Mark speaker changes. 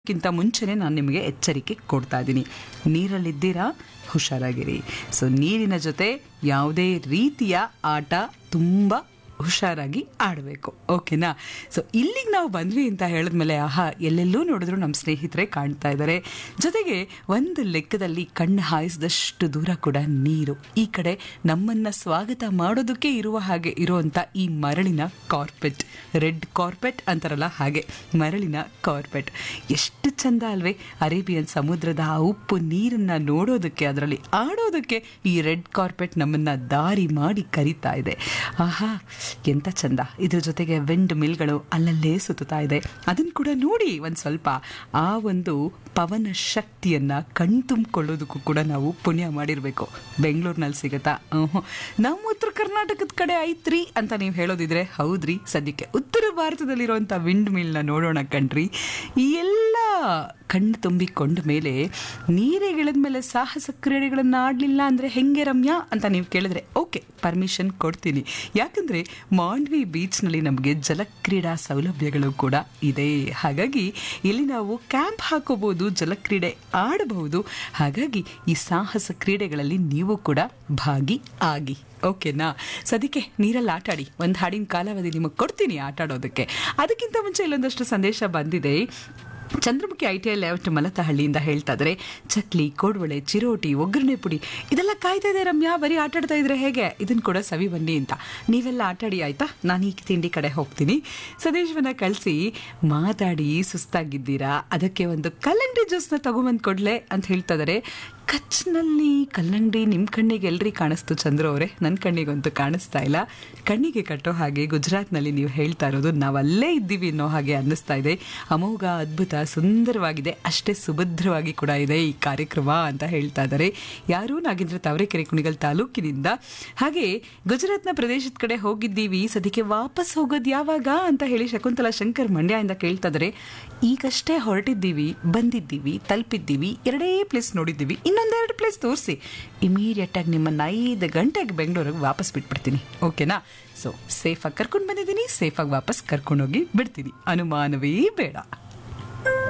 Speaker 1: ಕ್ಕಿಂತ ಮುಂಚೆನೇ ನಾನು ನಿಮಗೆ ಎಚ್ಚರಿಕೆ ಕೊಡ್ತಾ ಇದ್ದೀನಿ ನೀರಲ್ಲಿದ್ದೀರಾ ಹುಷಾರಾಗಿರಿ ಸೊ ನೀರಿನ ಜೊತೆ ಯಾವುದೇ ರೀತಿಯ ಆಟ ತುಂಬ ಹುಷಾರಾಗಿ ಆಡಬೇಕು ಓಕೆನಾ ಸೊ ಇಲ್ಲಿಗೆ ನಾವು ಬಂದ್ವಿ ಅಂತ ಹೇಳಿದ್ಮೇಲೆ ಆಹಾ ಎಲ್ಲೆಲ್ಲೂ ನೋಡಿದ್ರು ನಮ್ಮ ಸ್ನೇಹಿತರೆ ಕಾಣ್ತಾ ಇದ್ದಾರೆ ಜೊತೆಗೆ ಒಂದು ಲೆಕ್ಕದಲ್ಲಿ ಕಣ್ಣು ಹಾಯಿಸಿದಷ್ಟು ದೂರ ಕೂಡ ನೀರು ಈ ಕಡೆ ನಮ್ಮನ್ನ ಸ್ವಾಗತ ಮಾಡೋದಕ್ಕೆ ಇರುವ ಹಾಗೆ ಇರುವಂತ ಈ ಮರಳಿನ ಕಾರ್ಪೆಟ್ ರೆಡ್ ಕಾರ್ಪೆಟ್ ಅಂತಾರಲ್ಲ ಹಾಗೆ ಮರಳಿನ ಕಾರ್ಪೆಟ್ ಎಷ್ಟು ಚಂದ ಅಲ್ವೇ ಅರೇಬಿಯನ್ ಸಮುದ್ರದ ಆ ಉಪ್ಪು ನೀರನ್ನ ನೋಡೋದಕ್ಕೆ ಅದರಲ್ಲಿ ಆಡೋದಕ್ಕೆ ಈ ರೆಡ್ ಕಾರ್ಪೆಟ್ ನಮ್ಮನ್ನ ದಾರಿ ಮಾಡಿ ಕರೀತಾ ಇದೆ ಆಹಾ ಎಂತ ಚಂದ ಇದ್ರ ಜೊತೆಗೆ ವಿಂಡ್ ಮಿಲ್ಗಳು ಅಲ್ಲಲ್ಲೇ ಸುತ್ತಾ ಇದೆ ಅದನ್ನ ಕೂಡ ನೋಡಿ ಒಂದು ಸ್ವಲ್ಪ ಆ ಒಂದು ಪವನ ಶಕ್ತಿಯನ್ನ ಕಣ್ತುಂಬಿಕೊಳ್ಳೋದಕ್ಕೂ ಕೂಡ ನಾವು ಪುಣ್ಯ ಮಾಡಿರಬೇಕು ಬೆಂಗಳೂರಿನಲ್ಲಿ ಸಿಗುತ್ತಾ ಹ್ಞೂ ನಮ್ಮ ಉತ್ತರ ಕರ್ನಾಟಕದ ಕಡೆ ಐತ್ರಿ ಅಂತ ನೀವು ಹೇಳೋದಿದ್ರೆ ಹೌದ್ರಿ ಸದ್ಯಕ್ಕೆ ಉತ್ತರ ಭಾರತದಲ್ಲಿರುವಂಥ ವಿಂಡ್ ಮಿಲ್ನ ನೋಡೋಣ ಕಣ್ರಿ ಈ ಎಲ್ಲ ಕಣ್ಣು ತುಂಬಿಕೊಂಡ ಮೇಲೆ ನೀರಿಗಿಳಿದ ಮೇಲೆ ಸಾಹಸ ಕ್ರೀಡೆಗಳನ್ನು ಆಡಲಿಲ್ಲ ಅಂದರೆ ಹೆಂಗೆ ರಮ್ಯಾ ಅಂತ ನೀವು ಕೇಳಿದ್ರೆ ಓಕೆ ಪರ್ಮಿಷನ್ ಕೊಡ್ತೀನಿ ಯಾಕಂದರೆ ಮಾಂಡ್ವಿ ಬೀಚ್ನಲ್ಲಿ ನಮಗೆ ಜಲಕ್ರೀಡಾ ಸೌಲಭ್ಯಗಳು ಕೂಡ ಇದೆ ಹಾಗಾಗಿ ಇಲ್ಲಿ ನಾವು ಕ್ಯಾಂಪ್ ಹಾಕೋಬಹುದು ಜಲಕ್ರೀಡೆ ಆಡಬಹುದು ಹಾಗಾಗಿ ಈ ಸಾಹಸ ಕ್ರೀಡೆಗಳಲ್ಲಿ ನೀವು ಕೂಡ ಭಾಗಿ ಆಗಿ ಓಕೆನಾ ಸದ್ಯಕ್ಕೆ ನೀರಲ್ಲಿ ಆಟಾಡಿ ಒಂದು ಹಾಡಿನ ಕಾಲಾವಧಿ ನಿಮಗೆ ಕೊಡ್ತೀನಿ ಆಟ ಆಡೋದಕ್ಕೆ ಅದಕ್ಕಿಂತ ಮುಂಚೆ ಇಲ್ಲೊಂದಷ್ಟು ಸಂದೇಶ ಬಂದಿದೆ Chandramukhi I T I layout ಮಲತಹಳ್ಳಿಯಿಂದ ಹೇಳ್ತಾ ಇದ್ದಾರೆ ಚಕ್ಲಿ ಕೋಡ್ವಳೆ ಚಿರೋಟಿ ಒಗ್ಗರಣೆ ಪುಡಿ ಇದೆಲ್ಲ ಕಾಯ್ತಾ ಇದೆ ರಮ್ಯಾ ಬರೀ ಆಟ ಆಡ್ತಾ ಇದ್ರೆ ಹೇಗೆ ಇದನ್ನು ಕೂಡ ಸವಿ ಬನ್ನಿ ಅಂತ ನೀವೆಲ್ಲ ಆಟಾಡಿ ಆಯ್ತಾ ನಾನು ಈ ತಿಂಡಿ ಕಡೆ ಹೋಗ್ತೀನಿ ಸದೇಶವನ್ನ ಕಳಿಸಿ ಮಾತಾಡಿ ಸುಸ್ತಾಗಿದ್ದೀರಾ ಅದಕ್ಕೆ ಒಂದು ಕಲ್ಲಂಗಡಿ ಜ್ಯೂಸ್ನ ತಗೊಂಬಂದು ಕೊಡ್ಲೆ ಅಂತ ಹೇಳ್ತಾ ಇದ್ದಾರೆ ಕಚ್ನಲ್ಲಿ ಕಲ್ಲಂಗಡಿ ನಿಮ್ಮ ಕಣ್ಣಿಗೆ ಎಲ್ರಿ ಕಾಣಿಸ್ತು ಚಂದ್ರ ಅವರೇ ನನ್ನ ಕಣ್ಣಿಗಂತೂ ಕಾಣಿಸ್ತಾ ಇಲ್ಲ ಕಣ್ಣಿಗೆ ಕಟ್ಟೋ ಹಾಗೆ ಗುಜರಾತ್ನಲ್ಲಿ ನೀವು ಹೇಳ್ತಾ ಇರೋದು ನಾವಲ್ಲೇ ಇದ್ದೀವಿ ಅನ್ನೋ ಹಾಗೆ ಅನ್ನಿಸ್ತಾ ಇದೆ ಅಮೋಘ ಅದ್ಭುತ ಸುಂದರವಾಗಿದೆ ಅಷ್ಟೇ ಸುಭದ್ರವಾಗಿ ಕೂಡ ಇದೆ ಈ ಕಾರ್ಯಕ್ರಮ ಅಂತ ಹೇಳ್ತಾ ಇದ್ದಾರೆ ಯಾರು ನಾಗೇಂದ್ರ ತಾವರೆಕೆರೆ ಕುಣಿಗಲ್ ತಾಲೂಕಿನಿಂದ ಹಾಗೆ ಗುಜರಾತ್ನ ಪ್ರದೇಶದ ಕಡೆ ಹೋಗಿದ್ದೀವಿ ಸದ್ಯಕ್ಕೆ ವಾಪಸ್ ಹೋಗೋದು ಯಾವಾಗ ಅಂತ ಹೇಳಿ ಶಕುಂತಲಾ ಶಂಕರ್ ಮಂಡ್ಯದಿಂದ ಕೇಳ್ತಾ ಇದ್ದಾರೆ ಈಗಷ್ಟೇ ಹೊರಟಿದ್ದೀವಿ ಬಂದಿದ್ದೀವಿ ತಲುಪಿದ್ದೀವಿ ಎರಡೇ ಪ್ಲೇಸ್ ನೋಡಿದ್ದೀವಿ ಇನ್ನೊಂದೆರಡು ಪ್ಲೇಸ್ ತೋರಿಸಿ ಇಮಿಡಿಯೇಟ್ ಆಗಿ ನಿಮ್ಮನ್ನ ಐದು ಗಂಟೆಗೆ ಬೆಂಗಳೂರಿಗೆ ವಾಪಸ್ ಬಿಟ್ಬಿಡ್ತೀನಿ ಓಕೆನಾ ಸೊ ಸೇಫಾಗಿ ಕರ್ಕೊಂಡು ಬಂದಿದ್ದೀನಿ ಸೇಫಾಗಿ ವಾಪಸ್ ಕರ್ಕೊಂಡೋಗಿ ಬಿಡ್ತೀನಿ ಅನುಮಾನವೇ ಬೇಡ